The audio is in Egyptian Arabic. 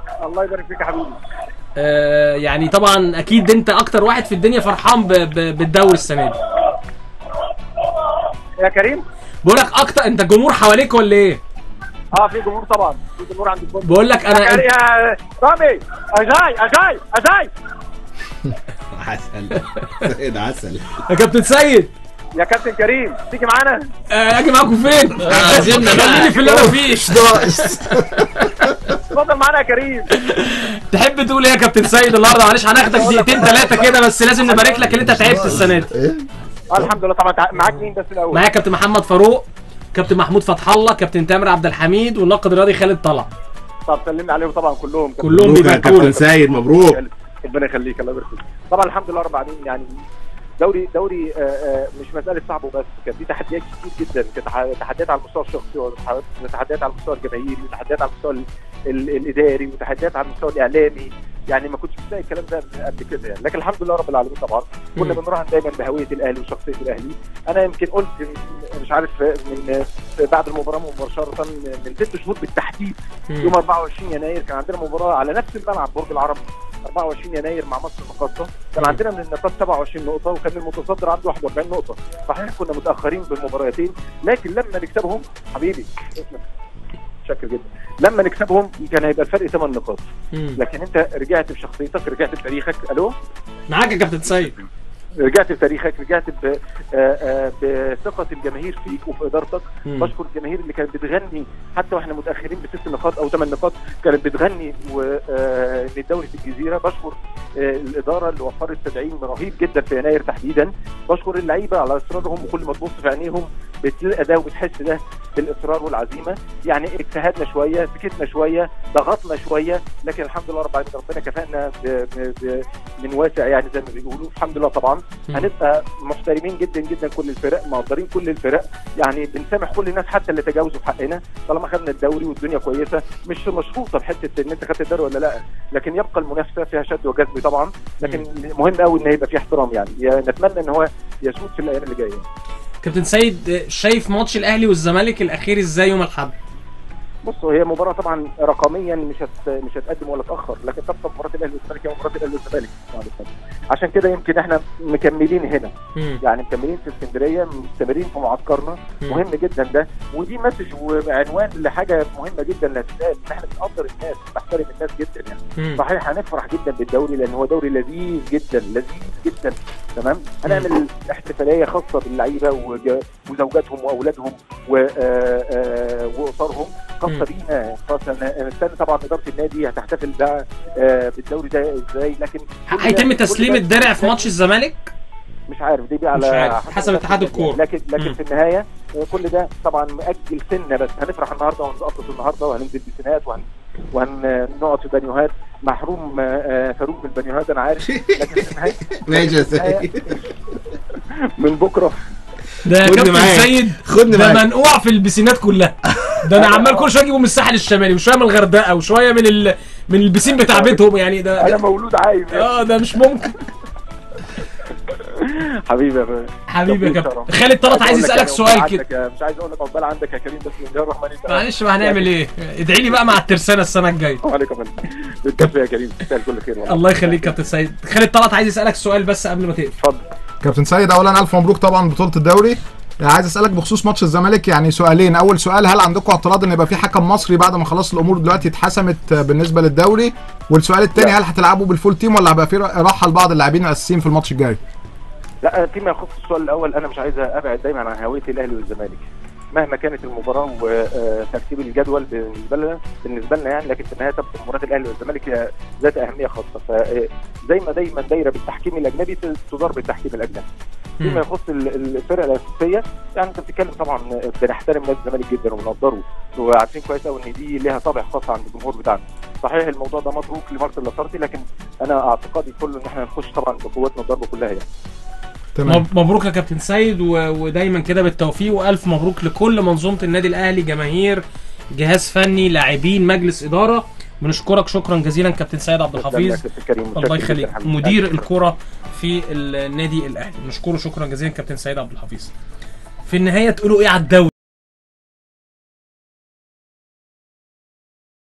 الله يبارك فيك يا حبيبي آه يعني طبعا اكيد انت اكتر واحد في الدنيا فرحان ب- ب- بالدوري السنه دي يا كريم بقول لك اكتر انت الجمهور حواليك ولا ايه اه في جمهور طبعا في جمهور عند الفندق بقول لك يا انا يا رامي اجاي اجاي اجاي عسل سيد عسل يا كابتن سيد يا كابتن كريم تيجي معانا آه، اجي معاكم فين عايزيننا بقى. خليني في اللي انا فيه اتفضل معانا يا كريم تحب تقول ايه يا كابتن سيد النهارده معلش هناخدك دقيقتين ثلاثه كده بس لازم نبارك لك ان انت تعبت السنه دي ايه آه الحمد لله طبعا تع- معاك مين بس الاول معايا كابتن محمد فاروق كابتن محمود فتح الله كابتن تامر عبد الحميد والناقد الرياضي خالد طلع طب سلمنا عليهم طبعا كلهم كلهم مبروك يا بيباركوا كابتن لك سيد مبروك ربنا يخليك الله يبارك فيك طبعا الحمد لله رب العالمين يعني دوري دوري آه، آه، مش مساله صعب وبس كان في تحديات كتير جدا كانت تح- تحديات على المستوى الشخصي وتحديات على المستوى الجماهيري وتحديات على المستوى ال- ال- الاداري وتحديات على المستوى الاعلامي يعني ما كنتش بتلاقي الكلام ده قبل كده يعني لكن الحمد لله رب العالمين طبعا كنا مم. بنراهن دايما بهويه الاهلي وشخصيه الاهلي انا يمكن قلت مش عارف من بعد المباراه مباشره من ست شهور بالتحديد يوم 24 يناير كان عندنا مباراه على نفس الملعب برج العرب 24 يناير مع مصر المقاصه كان مم. عندنا من النقاط 27 نقطه وكان المتصدر عنده 41 نقطه صحيح كنا متاخرين بالمباراتين لكن لما نكسبهم حبيبي اسمك شكر جدا لما نكسبهم كان هيبقى الفرق 8 نقاط مم. لكن انت رجعت بشخصيتك رجعت بتاريخك الو معاك يا كابتن سيد رجعت بتاريخك رجعت ب- آه، آه، بثقه الجماهير فيك وفي ادارتك مم. بشكر الجماهير اللي كانت بتغني حتى واحنا متاخرين بست نقاط او ثمان نقاط كانت بتغني و- آه، للدوري في الجزيره بشكر آه، الاداره اللي وفرت تدعيم رهيب جدا في يناير تحديدا بشكر اللعيبه على اصرارهم وكل ما تبص في عينيهم بتلقى ده وبتحس ده بالاصرار والعزيمه يعني اجتهدنا شويه سكتنا شويه ضغطنا شويه لكن الحمد لله رب العالمين ربنا كفانا ب- ب- ب- من واسع يعني زي ما بيقولوا الحمد لله طبعا مم. هنبقى محترمين جدا جدا كل الفرق مقدرين كل الفرق يعني بنسامح كل الناس حتى اللي تجاوزوا في حقنا طالما خدنا الدوري والدنيا كويسه مش مشروطه بحته ان انت خدت الدوري ولا لا لكن يبقى المنافسه فيها شد وجذب طبعا لكن مهم قوي ان يبقى في احترام يعني يا- نتمنى ان هو يسود في الايام اللي جايه كابتن سيد آه، شايف ماتش الاهلي والزمالك الاخير ازاي يوم الاحد بصوا هي مباراه طبعا رقميا مش هت... مش هتقدم ولا تاخر لكن تبقى مباراه الاهلي والزمالك هي مباراه الاهلي والزمالك عشان كده يمكن احنا مكملين هنا مم. يعني مكملين في اسكندريه مستمرين في معسكرنا مم. مهم جدا ده ودي مسج وعنوان لحاجه مهمه جدا لا تتقال ان احنا بنقدر الناس بنحترم الناس جدا يعني مم. صحيح هنفرح جدا بالدوري لان هو دوري لذيذ جدا لذيذ جدا تمام هنعمل احتفاليه خاصه باللعيبه وج- وزوجاتهم واولادهم و- آه، آه، واسرهم خاصه مم. بينا خاصه نستنى طبعا اداره النادي هتحتفل بقى آه، بالدوري ده ازاي لكن كل ده- هيتم كل تسليم ده- الدرع في ماتش الزمالك مش عارف دي, دي على مش عارف. حسب اتحاد الكورة. لكن لكن مم. في النهايه آه، كل ده طبعا مأجل سنه بس هنفرح النهارده وهنقطط النهارده وهننزل بسينات وهن وهنقعد في بانيوهات محروم آه، آه، فاروق من البانيوهات انا عارف لكن في النهايه ماشي يا في النهاية سيد من بكره ده يا خدني كابتن معاك. سيد خدني ده معاك. منقوع في البسينات كلها ده انا عمال كل شويه اجيبه من الساحل الشمالي وشويه من الغردقه وشويه من ال... من البسين بتاع بيتهم يعني انا ده مولود عايم اه ده مش ممكن حبيبي يا بابا. حبيبي يا ربنا كابتن يكرمك. خالد طلعت عايز أقول لك يسالك يعني سؤال عقبال كده عندك يا- مش عايز اقول لك عقبال عندك يا كريم بس بسم الله الرحمن الرحيم معلش ما هنعمل ايه ادعي لي بقى مع الترسانه السنه الجايه عليك يا فندم بالكفايه يا كريم تستاهل كل خير والله الله يخليك كابتن سيد خالد طلعت عايز يسالك سؤال بس قبل ما تقفل اتفضل كابتن سيد اولا الف مبروك طبعا بطوله الدوري يعني عايز اسالك بخصوص ماتش الزمالك يعني سؤالين اول سؤال هل عندكم اعتراض ان يبقى في حكم مصري بعد ما خلاص الامور دلوقتي اتحسمت بالنسبه للدوري والسؤال الثاني لا. هل هتلعبوا بالفول تيم ولا هيبقى في راحه لبعض اللاعبين الاساسيين في الماتش الجاي لا فيما يخص السؤال الاول انا مش عايز ابعد دايما عن هويه الاهلي والزمالك مهما كانت المباراه وترتيب الجدول بالنسبه لنا بالنسبه لنا يعني لكن في النهايه تبقى مباراه الاهلي والزمالك هي ذات اهميه خاصه فزي ما دايما دايره بالتحكيم الاجنبي تدار بالتحكيم الاجنبي فيما يخص ال- الفرق الاساسيه يعني انت بتتكلم طبعا بنحترم نادي الزمالك جدا وبنقدره وعارفين كويس قوي ان دي ليها طابع خاص عند الجمهور بتاعنا صحيح الموضوع ده متروك لمارسيل لاسارتي لكن انا اعتقادي كله ان احنا هنخش طبعا بقوتنا الضربه كلها يعني تمام مب- مبروك يا كابتن سيد و... ودايما كده بالتوفيق والف مبروك لكل منظومه النادي الاهلي جماهير جهاز فني لاعبين مجلس اداره بنشكرك شكرا جزيلا كابتن سيد عبد الحفيظ شكراً يا كابتن كريم. الله متشكر يخليك جداً حبيبي. مدير شكراً. الكره في النادي الاهلي نشكره شكرا جزيلا كابتن سيد عبد الحفيظ في النهايه تقولوا ايه على الدوري